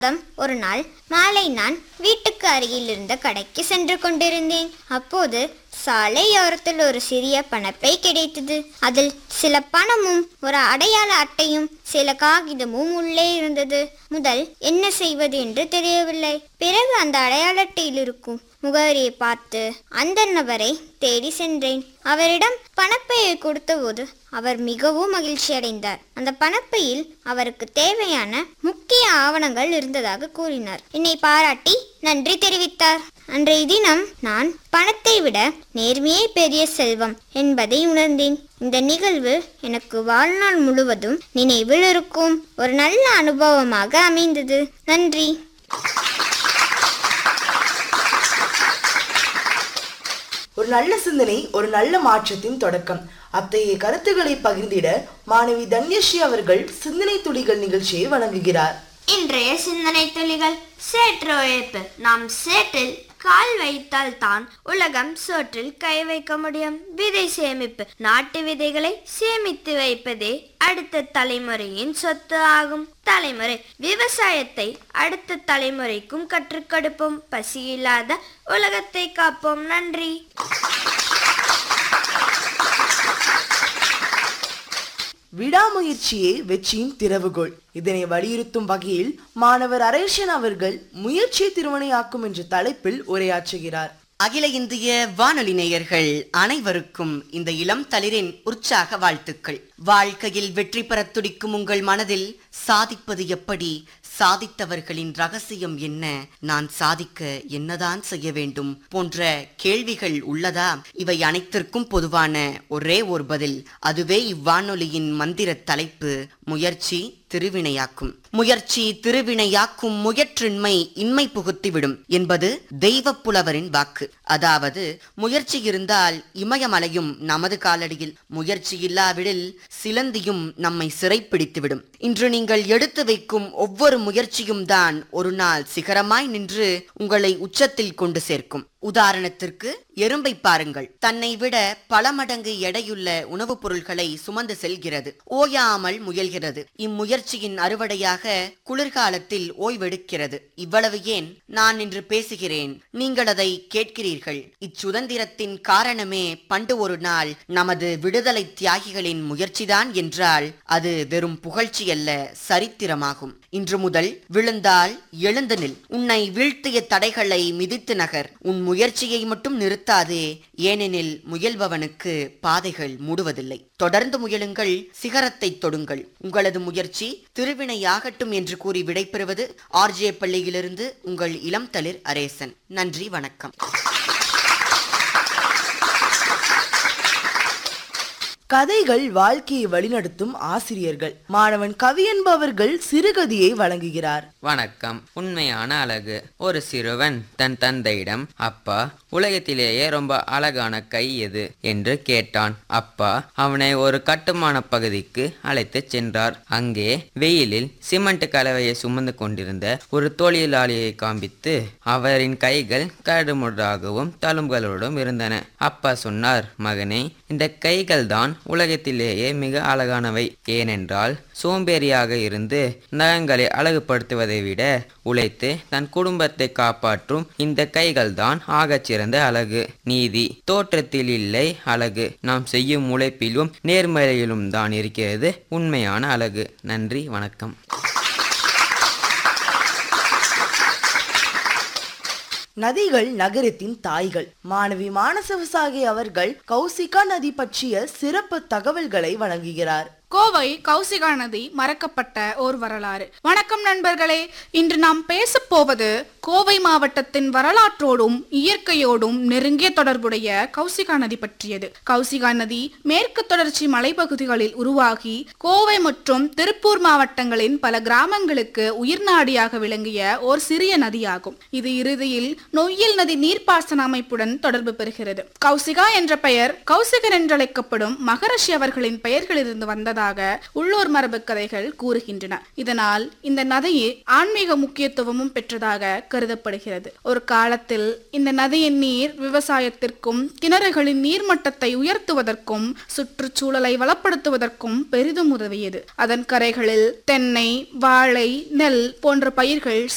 மாதம் ஒரு நாள் மாலை நான் வீட்டுக்கு அருகில் இருந்த கடைக்கு சென்று கொண்டிருந்தேன் அப்போது சாலையோரத்தில் ஒரு சிறிய பணப்பை கிடைத்தது அதில் சில பணமும் ஒரு அடையாள அட்டையும் சில காகிதமும் உள்ளே இருந்தது முதல் என்ன செய்வது என்று தெரியவில்லை பிறகு அந்த அடையாள அட்டையில் இருக்கும் முகவரியை பார்த்து அந்த நபரை தேடி சென்றேன் அவரிடம் பணப்பையை கொடுத்தபோது அவர் மிகவும் மகிழ்ச்சி அடைந்தார் அந்த பணப்பையில் அவருக்கு தேவையான முக்கிய ஆவணங்கள் இருந்ததாக கூறினார் என்னை பாராட்டி நன்றி தெரிவித்தார் அன்றைய தினம் நான் பணத்தை விட நேர்மையே பெரிய செல்வம் என்பதை உணர்ந்தேன் இந்த நிகழ்வு எனக்கு வாழ்நாள் முழுவதும் நினைவில் இருக்கும் ஒரு நல்ல அனுபவமாக அமைந்தது நன்றி ஒரு நல்ல சிந்தனை ஒரு நல்ல மாற்றத்தின் தொடக்கம் அத்தகைய கருத்துக்களை பகிர்ந்திட மாணவி தன்யஸ்ரீ அவர்கள் சிந்தனை துளிகள் நிகழ்ச்சியை வழங்குகிறார் இன்றைய சிந்தனை துளிகள் சேற்று உழைப்பு நாம் சேற்றில் கால் வைத்தால் தான் உலகம் சோற்றில் கை வைக்க முடியும் விதை சேமிப்பு நாட்டு விதைகளை சேமித்து வைப்பதே அடுத்த தலைமுறையின் சொத்து ஆகும் தலைமுறை விவசாயத்தை அடுத்த தலைமுறைக்கும் கற்றுக் கொடுப்போம் பசியில்லாத உலகத்தை காப்போம் நன்றி விடாமுயற்சியே வெற்றியின் திறவுகோல் இதனை வலியுறுத்தும் வகையில் மாணவர் அரேஷன் அவர்கள் முயற்சியை திருமணையாக்கும் என்ற தலைப்பில் உரையாற்றுகிறார் அகில இந்திய வானொலி நேயர்கள் அனைவருக்கும் இந்த இளம் தளிரின் உற்சாக வாழ்த்துக்கள் வாழ்க்கையில் வெற்றி பெறத் துடிக்கும் உங்கள் மனதில் சாதிப்பது எப்படி சாதித்தவர்களின் ரகசியம் என்ன நான் சாதிக்க என்னதான் செய்ய வேண்டும் போன்ற கேள்விகள் உள்ளதா இவை அனைத்திற்கும் பொதுவான ஒரே ஒரு பதில் அதுவே இவ்வானொலியின் மந்திர தலைப்பு முயற்சி திருவினையாக்கும் முயற்சி திருவினையாக்கும் முயற்றின்மை இன்மை புகுத்திவிடும் என்பது தெய்வப் புலவரின் வாக்கு அதாவது முயற்சி இருந்தால் இமயமலையும் நமது காலடியில் முயற்சி இல்லாவிடில் சிலந்தியும் நம்மை சிறைப்பிடித்துவிடும் இன்று நீங்கள் எடுத்து வைக்கும் ஒவ்வொரு முயற்சியும் தான் ஒரு நாள் சிகரமாய் நின்று உங்களை உச்சத்தில் கொண்டு சேர்க்கும் உதாரணத்திற்கு எறும்பை பாருங்கள் தன்னை விட பல மடங்கு எடையுள்ள உணவுப் பொருட்களை சுமந்து செல்கிறது ஓயாமல் முயல்கிறது இம்முயற்சியின் அறுவடையாக குளிர்காலத்தில் ஓய்வெடுக்கிறது இவ்வளவு ஏன் நான் இன்று பேசுகிறேன் நீங்கள் அதை கேட்கிறீர்கள் இச்சுதந்திரத்தின் காரணமே பண்டு ஒரு நாள் நமது விடுதலை தியாகிகளின் முயற்சிதான் என்றால் அது வெறும் புகழ்ச்சி அல்ல சரித்திரமாகும் இன்று முதல் விழுந்தால் எழுந்து நில் உன்னை வீழ்த்திய தடைகளை மிதித்து நகர் உன் முயற்சியை மட்டும் நிறுத்தாதே ஏனெனில் முயல்பவனுக்கு பாதைகள் மூடுவதில்லை தொடர்ந்து முயலுங்கள் சிகரத்தை தொடுங்கள் உங்களது முயற்சி திருவினையாகட்டும் என்று கூறி விடைபெறுவது ஆர்ஜே பள்ளியிலிருந்து உங்கள் இளம் தளிர் அரேசன் நன்றி வணக்கம் கதைகள் வாழ்க்கையை வழிநடத்தும் ஆசிரியர்கள் மாணவன் கவி என்பவர்கள் சிறுகதையை வழங்குகிறார் வணக்கம் உண்மையான அழகு ஒரு சிறுவன் தன் தந்தையிடம் அப்பா உலகத்திலேயே ரொம்ப அழகான கை எது என்று கேட்டான் அப்பா அவனை ஒரு கட்டுமான பகுதிக்கு அழைத்துச் சென்றார் அங்கே வெயிலில் சிமெண்ட் கலவையை சுமந்து கொண்டிருந்த ஒரு தொழிலாளியை காண்பித்து அவரின் கைகள் கடுமுடாகவும் தழும்புகளோடும் இருந்தன அப்பா சொன்னார் மகனே இந்த கைகள் தான் உலகத்திலேயே மிக அழகானவை ஏனென்றால் சோம்பேறியாக இருந்து நகங்களை அழகுபடுத்துவதை விட உழைத்து தன் குடும்பத்தை காப்பாற்றும் இந்த கைகள் தான் ஆகச் சிறந்த அழகு நீதி தோற்றத்தில் இல்லை அழகு நாம் செய்யும் உழைப்பிலும் நேர்மறையிலும் தான் இருக்கிறது உண்மையான அழகு நன்றி வணக்கம் நதிகள் நகரத்தின் தாய்கள் மாணவி மானசவசாகி அவர்கள் கௌசிகா நதி பற்றிய சிறப்பு தகவல்களை வழங்குகிறார் கோவை கௌசிகா நதி மறக்கப்பட்ட ஓர் வரலாறு வணக்கம் நண்பர்களே இன்று நாம் பேசப் போவது கோவை மாவட்டத்தின் வரலாற்றோடும் இயற்கையோடும் நெருங்கிய தொடர்புடைய கௌசிகா நதி பற்றியது கௌசிகா நதி மேற்கு தொடர்ச்சி மலைப்பகுதிகளில் உருவாகி கோவை மற்றும் திருப்பூர் மாவட்டங்களின் பல கிராமங்களுக்கு உயிர்நாடியாக விளங்கிய ஓர் சிறிய நதியாகும் இது இறுதியில் நொய்யல் நதி நீர்ப்பாசன அமைப்புடன் தொடர்பு பெறுகிறது கௌசிகா என்ற பெயர் கௌசிகர் என்றழைக்கப்படும் மகரிஷி அவர்களின் பெயர்களிலிருந்து வந்ததாக உள்ளூர் மரபு கதைகள் கூறுகின்றன இதனால் இந்த நதி ஆன்மீக முக்கியத்துவமும் பெற்றதாக கருதப்படுகிறது ஒரு காலத்தில் இந்த நதியின் நீர் விவசாயத்திற்கும் கிணறுகளின் நீர்மட்டத்தை உயர்த்துவதற்கும் சுற்றுச்சூழலை வளப்படுத்துவதற்கும் பெரிதும் உதவியது அதன் கரைகளில் தென்னை வாழை நெல் போன்ற பயிர்கள்